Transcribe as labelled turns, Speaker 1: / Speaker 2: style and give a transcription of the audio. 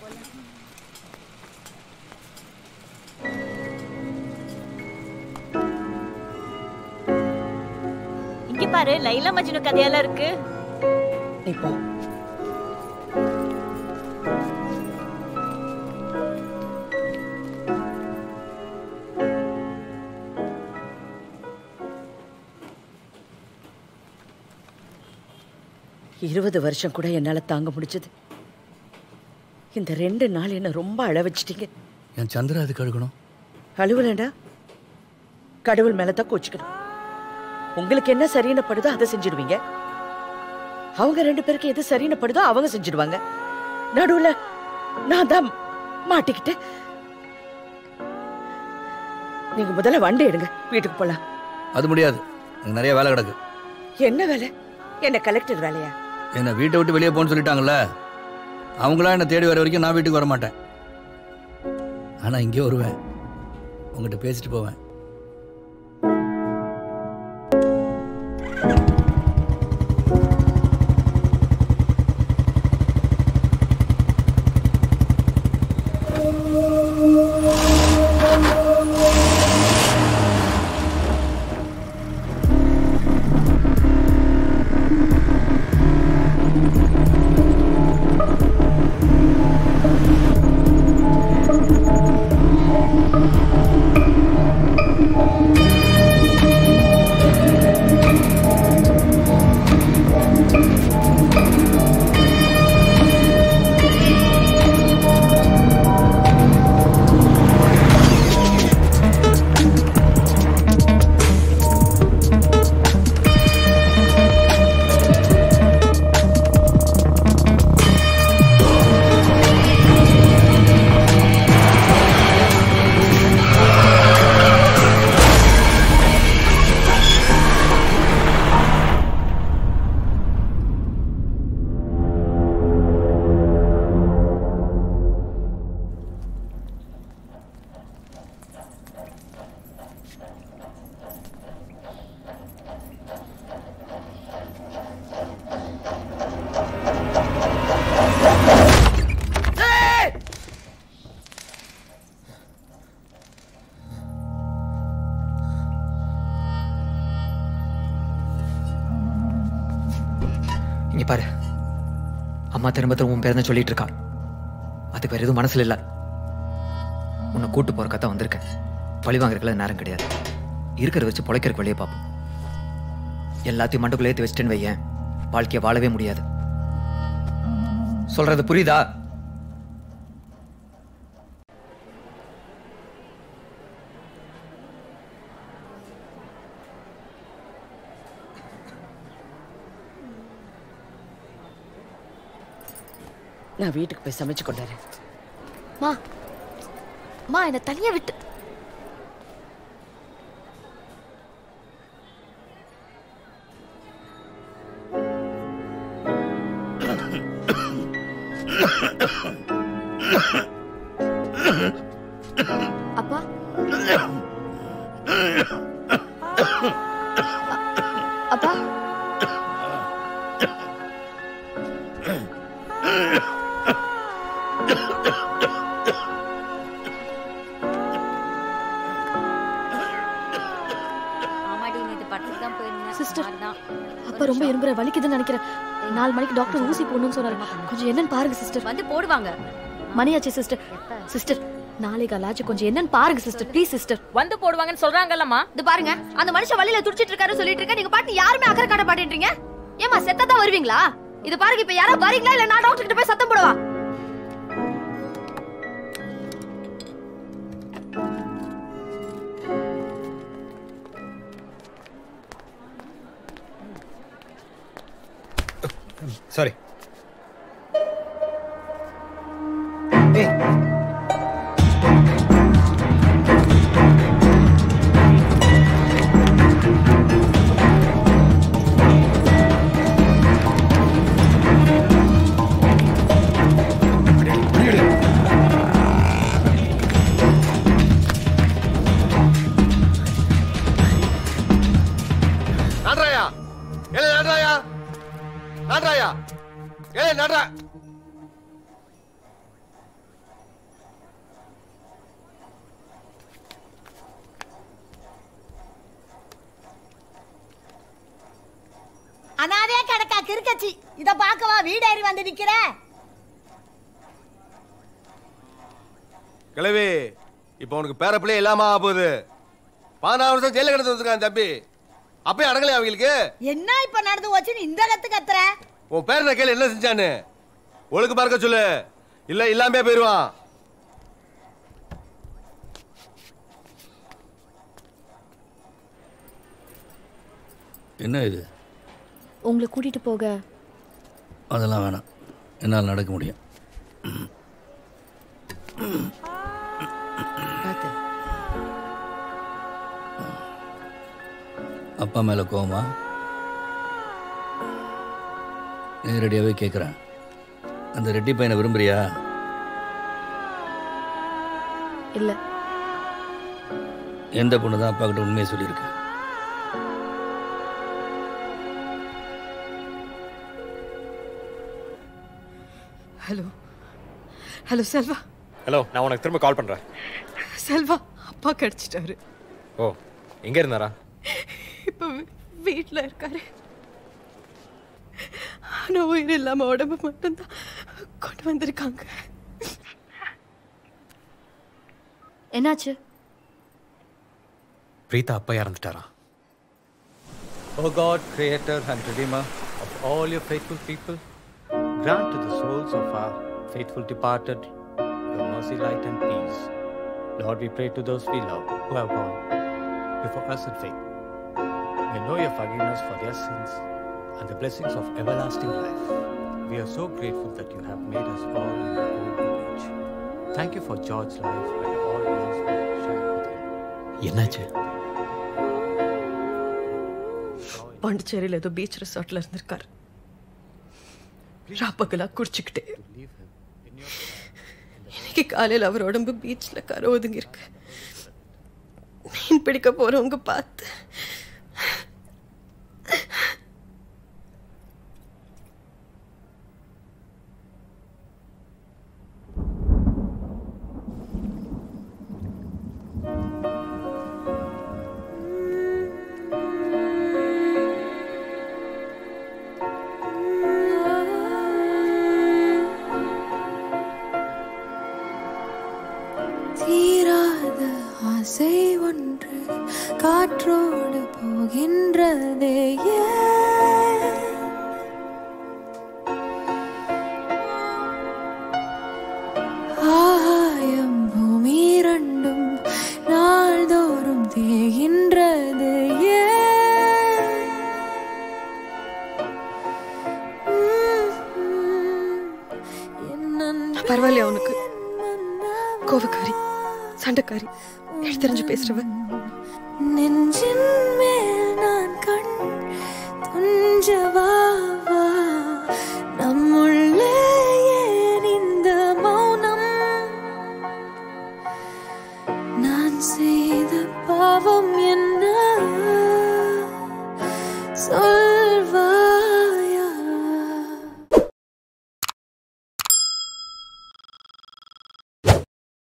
Speaker 1: இங்க பாரு லைலா மஜ்னு கதையெல்லாம் இருக்கு
Speaker 2: இப்போ இருபது வருஷம் கூட என்னால தாங்க முடிஞ்சது இந்த ரெண்டு நாள் என்ன ரொம்ப அழ வச்சிட்டீங்க
Speaker 3: என் சந்திரா அதுக்கு அழுகணும்
Speaker 2: அழுவலண்டா கடவுள் மேல தான் கோச்சுக்கணும் உங்களுக்கு என்ன சரின்னு படுதோ அதை செஞ்சிடுவீங்க அவங்க ரெண்டு பேருக்கு எது சரின்னு படுதோ அவங்க செஞ்சிடுவாங்க நடுவுல நான் தான் மாட்டிக்கிட்டு நீங்க முதல்ல வண்டி எடுங்க வீட்டுக்கு போலாம்
Speaker 3: அது முடியாது எனக்கு நிறைய வேலை கிடக்கு
Speaker 2: என்ன வேலை என்ன கலெக்டர் வேலையா
Speaker 3: என்னை வீட்டை விட்டு வெளியே போன்னு சொல்லிட்டாங்கல்ல அவங்களா என்னை தேடி வர வரைக்கும் நான் வீட்டுக்கு வர மாட்டேன் ஆனால் இங்கே வருவேன் உங்ககிட்ட பேசிட்டு போவேன்
Speaker 4: இங்க பாரு அம்மா திரும்ப திரும்ப உன் பேர் தான் சொல்லிட்டு இருக்கா அது வேற எதுவும் மனசுல இல்ல உன்னை கூட்டு போறக்கா தான் வந்திருக்கேன் பழி வாங்குறதுக்குலாம் நேரம் கிடையாது இருக்கிறத வச்சு பொழைக்கிறக்கு வழியை பார்ப்போம் எல்லாத்தையும் மண்டுக்குள்ளே ஏற்றி வச்சுட்டேன்னு வையேன் வாழ்க்கையை வாழவே முடியாது சொல்றது புரியுதா
Speaker 2: நான் வீட்டுக்கு போய் சமைச்சு கொண்டாரு
Speaker 5: மா மா என்ன தனியா விட்டு அப்பா அப்பா
Speaker 1: ஆமாடி நேத்து படத்துக்கு தான் போயிருந்தேன்
Speaker 5: சிஸ்டர்
Speaker 1: அதான்.
Speaker 5: அப்பா ரொம்ப இரும்புற வலிக்குதுன்னு நினைக்கிறேன் நாலு மணிக்கு டாக்டர் ஊசி போடணும்னு சொன்னாரு கொஞ்சம் என்னன்னு பாருங்க சிஸ்டர்
Speaker 1: வந்து போடுவாங்க
Speaker 5: மணியாச்சு சிஸ்டர் சிஸ்டர் நாளைக்கு அலாச்சு கொஞ்சம் என்னன்னு பாருங்க சிஸ்டர் ப்ளீஸ் சிஸ்டர்
Speaker 1: வந்து போடுவாங்கன்னு சொல்றாங்கல்லம்மா
Speaker 5: இது பாருங்க அந்த மனுஷன் வழியில துடிச்சிட்டு இருக்காரு சொல்லிட்டு இருக்க நீங்க பாட்டு யாருமே அக்கறை காட்ட மாட்டேன்றீங்க ஏமா செத்தா தான் வருவீங்களா இது பாருங்க இப்ப யாரா வரீங்களா இல்ல நான் டாக்டர் கிட்ட போய் சத்தம் போடவா
Speaker 6: சாரி
Speaker 7: நாட்ராயா ஏலே நாட்ராயா நாட்ராயா ஏலே நாட்ரா
Speaker 6: அனாதே கிடக்கா கிறுக்கச்சி இத பாக்கவா வீடேறி வந்து நிக்கிற
Speaker 7: கிழவி இப்போ உனக்கு பேர பிள்ளை இல்லாம ஆக போகுது பதினாறு வருஷம் ஜெயில கிடந்து வந்திருக்கான் தம்பி அப்பயும் அடங்கலையா அவங்களுக்கு
Speaker 6: என்ன இப்ப நடந்து போச்சுன்னு இந்த கத்து கத்துற
Speaker 7: உன் பேர் நான் கேளு என்ன செஞ்சான்னு ஒழுக்கு பார்க்க சொல்லு இல்ல இல்லாமே போயிருவான்
Speaker 3: என்ன இது
Speaker 5: உங்களை கூட்டிட்டு போக
Speaker 3: அதெல்லாம் வேணாம் என்னால் நடக்க முடியும்
Speaker 2: பார்த்து
Speaker 3: அப்பா மேலே கோவமா நேரடியாகவே கேட்குறேன் அந்த ரெட்டி பையனை விரும்புறியா
Speaker 5: இல்ல
Speaker 3: எந்த பொண்ணு தான் அப்பா கிட்ட உண்மையை சொல்லியிருக்கு
Speaker 8: ஹலோ ஹலோ செல்வா
Speaker 9: ஹலோ நான் உனக்கு திரும்ப கால் பண்ணுறேன்
Speaker 8: செல்வா அப்பா கிடைச்சிட்டாரு
Speaker 9: ஓ எங்கே இருந்தாரா
Speaker 8: இப்போ வீட்டில் இருக்காரு ஆனால் உயிர் இல்லாமல் உடம்பு மட்டும்தான் கொண்டு வந்திருக்காங்க
Speaker 5: என்னாச்சு
Speaker 9: பிரீதா அப்பா இறந்துட்டாரா
Speaker 10: O God, creator and redeemer of all your faithful people, grant to the souls of our faithful departed your mercy, light, and peace. Lord, we pray to those we love who have gone before us in faith. We know your forgiveness for their sins and the blessings of everlasting life. We are so grateful that you have made us all in your own image. Thank you for George's life and all years we have shared with him.
Speaker 9: என்னாச்சு
Speaker 8: பாண்டிச்சேரியில் ஏதோ beach ரிசார்ட்ல இருந்திருக்காரு ராப்பகலா குடிச்சுக்கிட்டே இன்னைக்கு காலையில் அவர் உடம்பு பீச்சில் கரை ஒதுங்கி இருக்கு மீன் பிடிக்க போறவங்க பார்த்து
Speaker 11: தீராத ஆசை ஒன்று காற்றோடு போகின்றதே ஏன்? ஆகாயம் பூமி இரண்டும் நாள்தோறும் தேகின்றது ஏன்? என் நண்பன்
Speaker 8: பரவாயில்லையா அவனுக்கு கோவக்காரி சண்டைக்காரி எடுத்தறிஞ்சு பேசுறவ